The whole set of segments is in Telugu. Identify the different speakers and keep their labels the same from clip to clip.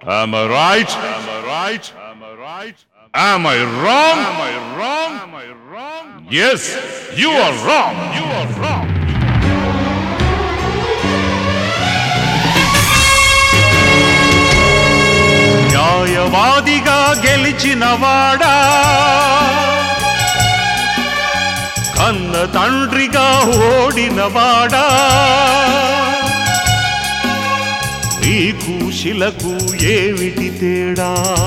Speaker 1: Am I right? Am I right? Am I right? Am I wrong? Am I wrong? Am I wrong? Yes, you are wrong. You are wrong. న్యాయవాదిగా గెలిచిన వాడా కన్న తండ్రిగా ఓడినవాడా నీకు శిలకు ఏమిటి తేడా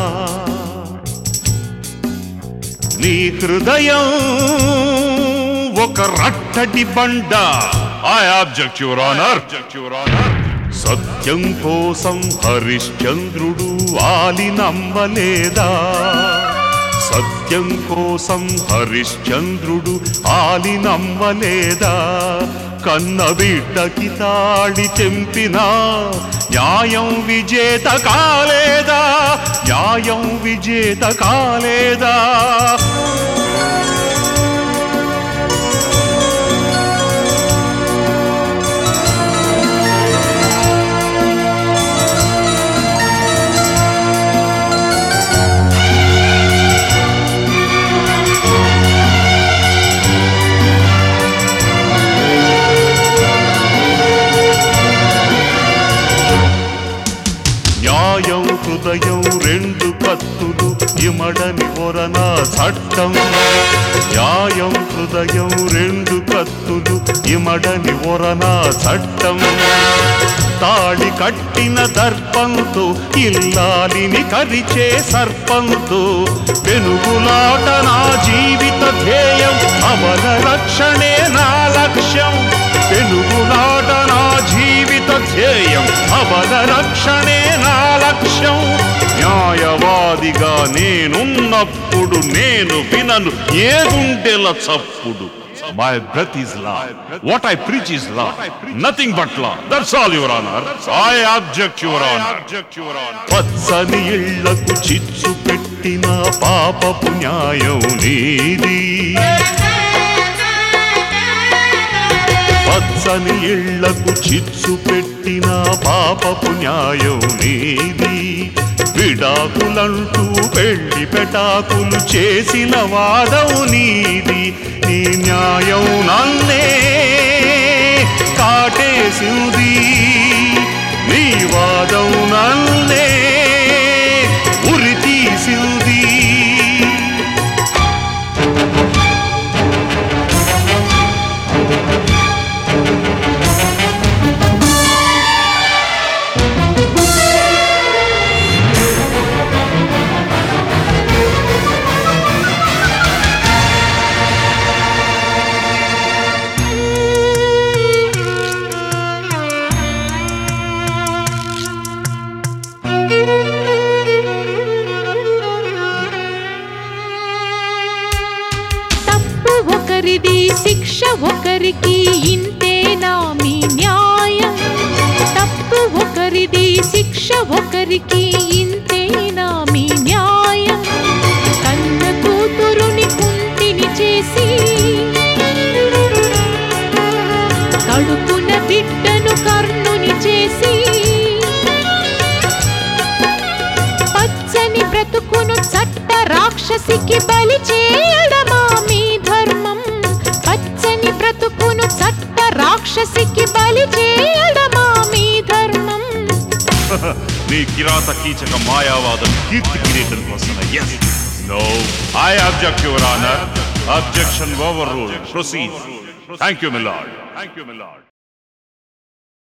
Speaker 1: నీ హృదయం ఒక రట్టటి బండ ఐ ఆబ్జెక్ట్ యువర్ ఆనర్ సత్యం కోసం హరిశ్చంద్రుడు వాలి నమ్మలేదా సత్యం కోసం హరిశ్చంద్రుడు ఆలి నమ్మలేదా కన్న బిడ్డకి తాడి తెంపినా న్యాయం విజేత కాలేదా న్యాయం విజేత కాలేదా న్యాయం హృదయం రెండు కత్తులు ఇమడని ఒరన చట్టం న్యాయం హృదయం రెండు కత్తులు ఇమడని ఒరన చట్టం తాళి కట్టిన దర్పంతో ఇల్లాలిని కరిచే సర్పంతో పెనుగులాట నా జీవిత ధ్యేయం అవన రక్షణే నా లక్ష్యం పెనుగులాట నా జీవిత ధ్యేయం అవన రక్షణే నా లక్ష్యం న్యాయవాదిగా నేనున్నప్పుడు నేను వినను ఏ గుండెల చప్పుడు my breath is law what I preach is law nothing but law that's all your honour I object your honour పచ్చని ఇళ్లకు చిచ్చు పెట్టిన పాపపు న్యాయం నీది పచ్చని ఇళ్లకు చిచ్చు పెట్టిన పాపపు న్యాయం నీది విడాకులంటూ పెళ్లి పెటాకులు చేసిన వాదవు నీది నీ న్యాయం నన్నే కాటేసింది నీ వాదం నన్నే ఉరి తీసింది
Speaker 2: తప్పు ఒకరిది శిక్ష ఒకరికి ఇంతేనా మీ న్యాయం తప్పు ఒకరిది శిక్ష ఒకరికి ఇంతేనా మీ న్యాయం కన్న కూతురుని కుంటిని చేసి కడుపున బిడ్డను కర్ణుని చేసి పచ్చని బ్రతుకును చట్ట రాక్షసికి బలి చేయడమా మీ ధర్మం పచ్చని బ్రతుకును చట్ట రాక్షసికి బలి చేయడమా మీ ధర్మం
Speaker 1: నీ కిరాత కీచక మాయావాదం కీర్తి కిరీటం కోసం yes no I object your honour objection overrule proceed thank you milord thank you my lord